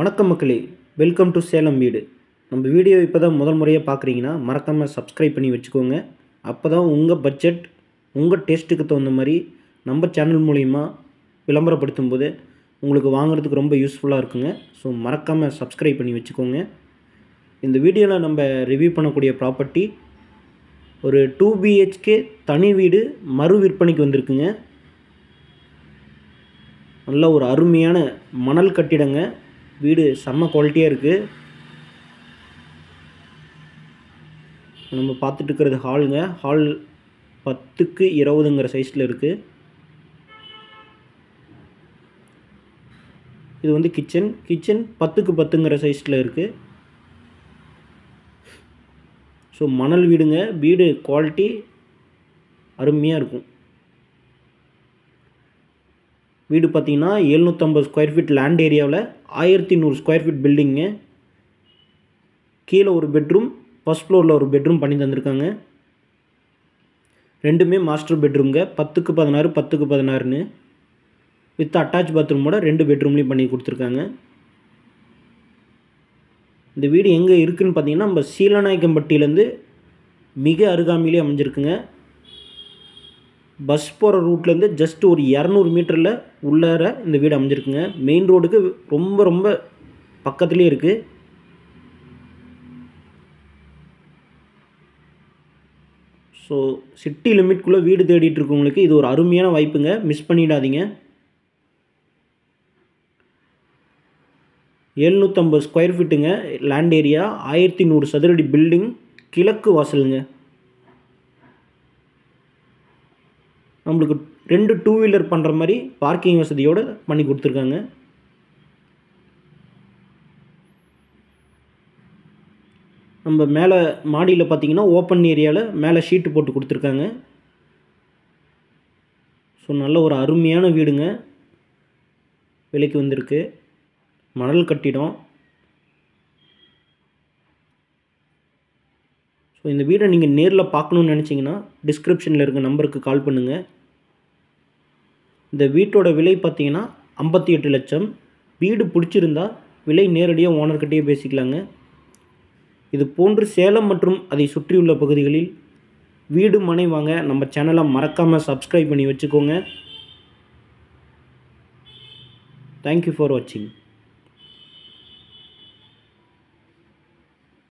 வணக்கம் மக்களே welcome to Salem வீடு நம்ம வீடியோ இப்போ தான் முதல் முறையாக பார்க்குறீங்கன்னா மறக்காமல் சப்ஸ்கிரைப் பண்ணி வச்சுக்கோங்க அப்போ தான் உங்கள் பட்ஜெட் உங்கள் டேஸ்ட்டுக்கு தகுந்த மாதிரி நம்ம சேனல் மூலிமா விளம்பரப்படுத்தும் போது உங்களுக்கு வாங்குறதுக்கு ரொம்ப யூஸ்ஃபுல்லாக இருக்குங்க ஸோ மறக்காமல் சப்ஸ்கிரைப் பண்ணி வச்சுக்கோங்க இந்த வீடியோவில் நம்ம ரிவ்யூ பண்ணக்கூடிய ப்ராப்பர்ட்டி ஒரு டூ பிஹெச்கே தனி வீடு மறு விற்பனைக்கு வந்திருக்குங்க நல்ல ஒரு அருமையான மணல் கட்டிடங்க வீடு செம்ம குவாலிட்டியாக இருக்குது நம்ம பார்த்துட்டு இருக்கிறது ஹாலுங்க ஹால் பத்துக்கு இருபதுங்கிற சைஸில் இருக்குது இது வந்து கிச்சன் கிச்சன் பத்துக்கு பத்துங்கிற சைஸில் இருக்குது ஸோ மணல் வீடுங்க வீடு குவாலிட்டி அருமையாக இருக்கும் வீடு பார்த்தீங்கன்னா எழுநூற்றம்பது ஸ்கொயர் ஃபீட் லேண்ட் ஏரியாவில் ஆயிரத்தி நூறு ஸ்கொயர் ஃபீட் பில்டிங்கு கீழே ஒரு பெட்ரூம் ஃபஸ்ட் ஃப்ளோரில் ஒரு பெட்ரூம் பண்ணி தந்திருக்காங்க ரெண்டுமே மாஸ்டர் பெட்ரூம்ங்க பத்துக்கு பதினாறு பத்துக்கு பதினாறுன்னு வித் அட்டாச் பாத்ரூமோட ரெண்டு பெட்ரூம்லேயும் பண்ணி கொடுத்துருக்காங்க இந்த வீடு எங்கே இருக்குதுன்னு பார்த்தீங்கன்னா நம்ம சீலநாயக்கம்பட்டியிலேருந்து மிக அருகாமையிலே அமைஞ்சிருக்குங்க பஸ் போகிற ரூட்லேருந்து ஜஸ்ட் ஒரு இரநூறு மீட்டரில் உள்ளார இந்த வீடு அமைஞ்சிருக்குங்க மெயின் ரோடுக்கு ரொம்ப ரொம்ப பக்கத்துலேயே இருக்குது ஸோ சிட்டி லிமிட்குள்ளே வீடு தேடிட்டு இருக்கவங்களுக்கு இது ஒரு அருமையான வாய்ப்புங்க மிஸ் பண்ணிடாதீங்க எழுநூற்றம்பது ஸ்கொயர் ஃபீட்டுங்க லேண்ட் ஏரியா ஆயிரத்தி நூறு சதுரடி பில்டிங் கிழக்கு வாசலுங்க நம்மளுக்கு ரெண்டு டூ வீலர் பண்ணுற மாதிரி பார்க்கிங் வசதியோடு பண்ணி கொடுத்துருக்காங்க நம்ம மேலே மாடியில் பார்த்தீங்கன்னா ஓப்பன் ஏரியாவில் மேலே ஷீட்டு போட்டு கொடுத்துருக்காங்க ஸோ நல்ல ஒரு அருமையான வீடுங்க விலைக்கு வந்திருக்கு மணல் கட்டிடம் ஸோ இந்த வீடை நீங்கள் நேரில் பார்க்கணுன்னு நினச்சிங்கன்னா டிஸ்கிரிப்ஷனில் இருக்க நம்பருக்கு கால் பண்ணுங்கள் இந்த வீட்டோட விலை பார்த்தீங்கன்னா ஐம்பத்தி எட்டு லட்சம் வீடு பிடிச்சிருந்தா விலை நேரடியாக ஓனர்கிட்டயே பேசிக்கலாங்க இது போன்று சேலம் மற்றும் அதை சுற்றியுள்ள பகுதிகளில் வீடு மனை வாங்க நம்ம சேனலை மறக்காமல் சப்ஸ்கிரைப் பண்ணி வச்சுக்கோங்க தேங்க்யூ ஃபார் வாட்சிங்